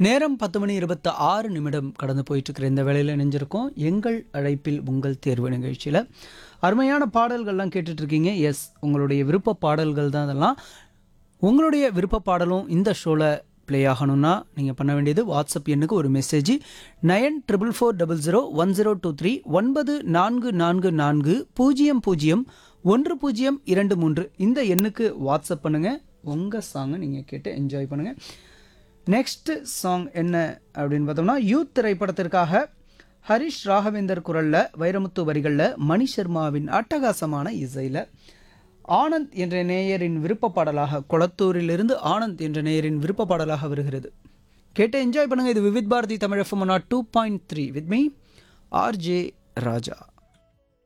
நேரம் பத்து மணி இருபத்தி ஆறு நிமிடம் கடந்து போயிட்டு இருக்கிற இந்த வேளையில் இணைஞ்சிருக்கோம் எங்கள் அழைப்பில் உங்கள் தேர்வு நிகழ்ச்சியில் அருமையான பாடல்கள்லாம் கேட்டுட்டு இருக்கீங்க எஸ் உங்களுடைய விருப்ப பாடல்கள் தான் அதெல்லாம் உங்களுடைய விருப்ப பாடலும் இந்த ஷோவில் ப்ளே ஆகணும்னா நீங்கள் பண்ண வேண்டியது வாட்ஸ்அப் எண்ணுக்கு ஒரு message nine triple four double zero one zero two three ஒன்பது நான்கு நான்கு நான்கு பூஜ்ஜியம் பூஜ்ஜியம் ஒன்று பூஜ்ஜியம் இரண்டு மூன்று இந்த எண்ணுக்கு வாட்ஸ்அப் பண்ணுங்கள் உங்கள் சாங்கை நீங்கள் கேட்டு என்ஜாய் பண்ணுங்கள் நெக்ஸ்ட் சாங் என்ன அப்படின்னு பார்த்தோம்னா யூத் திரைப்படத்திற்காக ஹரிஷ் ராகவேந்தர் குரலில் வைரமுத்து வரிகளில் மணி சர்மாவின் அட்டகாசமான இசையில் ஆனந்த் என்ற நேயரின் விருப்ப பாடலாக கொளத்தூரிலிருந்து ஆனந்த் என்ற நேயரின் விருப்ப பாடலாக வருகிறது கேட்டு என்ஜாய் பண்ணுங்க இது Vividh Bharati Tamil FM two point three with me RJ Raja